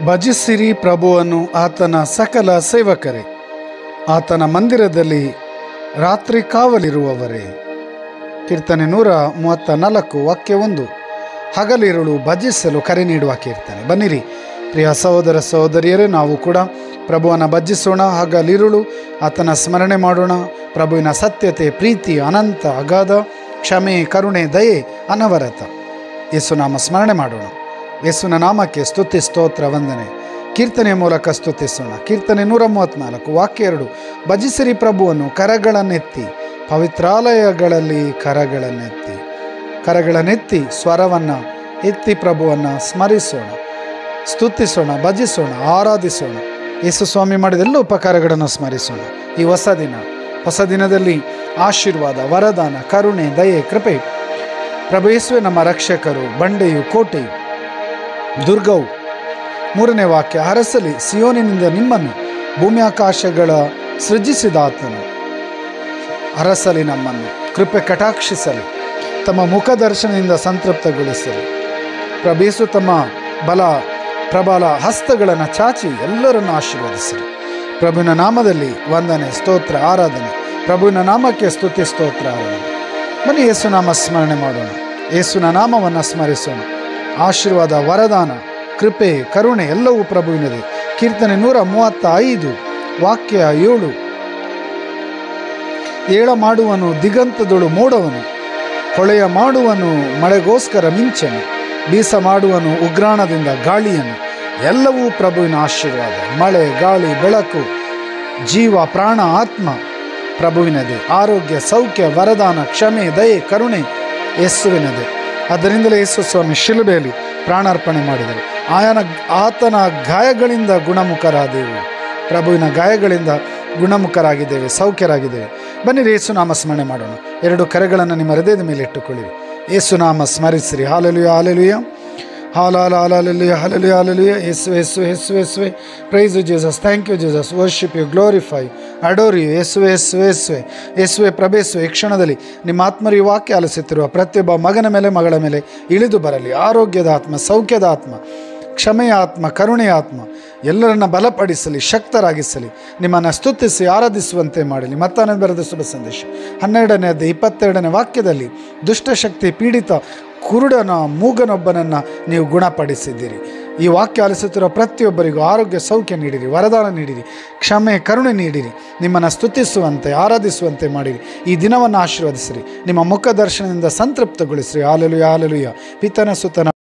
ಭಜಿಸಿರಿ ಪ್ರಭುವನ್ನು ಆತನ ಸಕಲ ಸೇವಕರೇ ಆತನ ಮಂದಿರದಲ್ಲಿ ರಾತ್ರಿ ಕಾವಲಿರುವವರೇ ಕೀರ್ತನೆ ನೂರ ಮೂವತ್ತ ನಾಲ್ಕು ವಾಕ್ಯ ಒಂದು ಹಗಲಿರುಳು ಭಜಿಸಲು ಕರೆ ನೀಡುವ ಕೀರ್ತನೆ ಬನ್ನಿರಿ ಪ್ರಿಯ ಸಹೋದರ ಸಹೋದರಿಯರೇ ನಾವು ಕೂಡ ಪ್ರಭುವನ್ನು ಭಜಿಸೋಣ ಹಗಲಿರುಳು ಆತನ ಸ್ಮರಣೆ ಮಾಡೋಣ ಪ್ರಭುವಿನ ಸತ್ಯತೆ ಪ್ರೀತಿ ಅನಂತ ಅಗಾಧ ಕ್ಷಮೆ ಕರುಣೆ ದಯೆ ಅನವರತ ಯೇಸುನಾಮ ಸ್ಮರಣೆ ಮಾಡೋಣ ಯೇಸುನ ನಾಮಕ್ಕೆ ಸ್ತುತಿ ಸ್ತೋತ್ರ ವಂದನೆ ಕೀರ್ತನೆಯ ಮೂಲಕ ಸ್ತುತಿಸೋಣ ಕೀರ್ತನೆ ನೂರ ಮೂವತ್ತ್ನಾಲ್ಕು ವಾಕ್ಯ ಎರಡು ಭಜಿಸಿರಿ ಪ್ರಭುವನ್ನು ಕರಗಳನ್ನೆತ್ತಿ ಪವಿತ್ರಾಲಯಗಳಲ್ಲಿ ಕರಗಳನ್ನೆತ್ತಿ ಕರಗಳನ್ನೆತ್ತಿ ಸ್ವರವನ್ನು ಎತ್ತಿ ಪ್ರಭುವನ್ನು ಸ್ಮರಿಸೋಣ ಸ್ತುತಿಸೋಣ ಭಜಿಸೋಣ ಆರಾಧಿಸೋಣ ಯೇಸು ಸ್ವಾಮಿ ಮಾಡಿದ ಎಲ್ಲ ಉಪಕಾರಗಳನ್ನು ಸ್ಮರಿಸೋಣ ಈ ಹೊಸ ದಿನ ಹೊಸ ದಿನದಲ್ಲಿ ಆಶೀರ್ವಾದ ವರದಾನ ಕರುಣೆ ದಯೆ ಕೃಪೆ ಪ್ರಭು ಯೇಸುವೆ ನಮ್ಮ ರಕ್ಷಕರು ಬಂಡೆಯು ಕೋಟೆಯು ದುರ್ಗವು ಮೂರನೇ ವಾಕ್ಯ ಹರಸಲಿ ಸಿಯೋನಿನಿಂದ ನಿಮ್ಮನ್ನು ಭೂಮಿ ಆಕಾಶಗಳ ಸೃಜಿಸಿದ ಆತನು ಹರಸಲಿ ನಮ್ಮನ್ನು ಕೃಪೆ ಕಟಾಕ್ಷಿಸಲಿ ತಮ್ಮ ಮುಖದರ್ಶನದಿಂದ ಸಂತೃಪ್ತಗೊಳಿಸಲಿ ಪ್ರಭೇಸು ತಮ್ಮ ಬಲ ಪ್ರಬಲ ಹಸ್ತಗಳನ್ನು ಚಾಚಿ ಎಲ್ಲರನ್ನು ಆಶೀರ್ವದಿಸಲಿ ಪ್ರಭುವಿನ ನಾಮದಲ್ಲಿ ವಂದನೆ ಸ್ತೋತ್ರ ಆರಾಧನೆ ಪ್ರಭುವಿನ ನಾಮಕ್ಕೆ ಸ್ತುತಿ ಸ್ತೋತ್ರ ಆರಾಧನೆ ಬನ್ನಿ ಯೇಸುನಾಮ ಸ್ಮರಣೆ ಮಾಡೋಣ ಯೇಸುನ ನಾಮವನ್ನು ಸ್ಮರಿಸೋಣ ಆಶೀರ್ವಾದ ವರದಾನ ಕೃಪೆ ಕರುಣೆ ಎಲ್ಲವೂ ಪ್ರಭುವಿನದೇ ಕೀರ್ತನೆ ನೂರ ಮೂವತ್ತ ಐದು ವಾಕ್ಯ ಏಳು ಏಳ ಮಾಡುವನು ದಿಗಂತದೊಳು ಮೋಡವನು ಹೊಳೆಯ ಮಾಡುವನು ಮಳೆಗೋಸ್ಕರ ಮಿಂಚನು ಬೀಸ ಮಾಡುವನು ಉಗ್ರಾಣದಿಂದ ಗಾಳಿಯನ್ನು ಎಲ್ಲವೂ ಪ್ರಭುವಿನ ಆಶೀರ್ವಾದ ಮಳೆ ಗಾಳಿ ಬೆಳಕು ಜೀವ ಪ್ರಾಣ ಆತ್ಮ ಪ್ರಭುವಿನದೇ ಆರೋಗ್ಯ ಸೌಖ್ಯ ವರದಾನ ಕ್ಷಮೆ ದಯೆ ಕರುಣೆ ಯೇಸುವಿನದೇ ಅದರಿಂದಲೇ ಯೇಸು ಸ್ವಾಮಿ ಶಿಲುಬೆಯಲ್ಲಿ ಪ್ರಾಣಾರ್ಪಣೆ ಮಾಡಿದರು ಆಯನ ಆತನ ಗಾಯಗಳಿಂದ ಗುಣಮುಖರಾದೆವು ಪ್ರಭುವಿನ ಗಾಯಗಳಿಂದ ಗುಣಮುಖರಾಗಿದ್ದೇವೆ ಸೌಖ್ಯರಾಗಿದ್ದೇವೆ ಬನ್ನಿರಿ ಯೇಸುನಾಮ ಸ್ಮರಣೆ ಮಾಡೋಣ ಎರಡು ಕರೆಗಳನ್ನು ನಿಮ್ಮ ಹೃದಯದ ಮೇಲೆ ಇಟ್ಟುಕೊಳ್ಳಿರಿ ಯೇಸುನಾಮ ಸ್ಮರಿಸಿರಿ ಹಾಲೆಲುಯ ಹಾಲೆಲುಯ ಹಾಲಾಲ ಹಾಲಾಲೆಲುಯ ಹಾಲೆಲುಯ ಹಾಲೆಲುಯ ಯೇಸು ಯೇಸು ಯೇಸು ಯೇಸುವೆ praise Jesus thank you Jesus worship you glorify adore you ಯೇಸುವೆ ಯೇಸುವೆ ಯೇಸುವೆ ಯೇಸುವೆ ಪ್ರಭೇಸುವೆ ಈ ಕ್ಷಣದಲ್ಲಿ ನಿಮ್ಮ ಆತ್ಮರಿ ವಾಕ್ಯ ಆಲಿಸುತ್ತಿರುವ ಪ್ರತಿಯೊಬ್ಬ ಮಗನ ಮೇಲೆ ಮಗಳ ಮೇಲೆ ಇಳಿದು ಬರಲಿ ಆರೋಗ್ಯದ ಆತ್ಮ ಸೌಖ್ಯದ ಆತ್ಮ ಕ್ಷಮೆಯ ಆತ್ಮ ಕರುಣೆಯ ಆತ್ಮ ಎಲ್ಲರನ್ನ ಬಲಪಡಿಸಲಿ ಶಕ್ತರಾಗಿಸಲಿ ನಿಮ್ಮನ್ನು ಸ್ತುತಿಸಿ ಆರಾಧಿಸುವಂತೆ ಮಾಡಲಿ ಮತ್ತಾನೆ ಬರೆದ ಶುಭ ಸಂದೇಶ ಹನ್ನೆರಡನೇ ಅಧ್ಯಾಯ ಇಪ್ಪತ್ತೆರಡನೇ ವಾಕ್ಯದಲ್ಲಿ ದುಷ್ಟಶಕ್ತಿ ಪೀಡಿತ ಕುರುಡನ ಮೂಗನೊಬ್ಬನನ್ನು ನೀವು ಗುಣಪಡಿಸಿದ್ದೀರಿ ಈ ವಾಕ್ಯ ಆಲಿಸುತ್ತಿರುವ ಪ್ರತಿಯೊಬ್ಬರಿಗೂ ಆರೋಗ್ಯ ಸೌಖ್ಯ ನೀಡಿರಿ ವರದಾನ ನೀಡಿರಿ ಕ್ಷಮೆ ಕರುಣೆ ನೀಡಿರಿ ನಿಮ್ಮನ್ನು ಸ್ತುತಿಸುವಂತೆ ಆರಾಧಿಸುವಂತೆ ಮಾಡಿರಿ ಈ ದಿನವನ್ನು ಆಶೀರ್ವದಿಸಿರಿ ನಿಮ್ಮ ಮುಖ ದರ್ಶನದಿಂದ ಸಂತೃಪ್ತಗೊಳಿಸಿರಿ ಆಲಲುಯ ಆಲಲುಯ ಪಿತನ ಸುತನ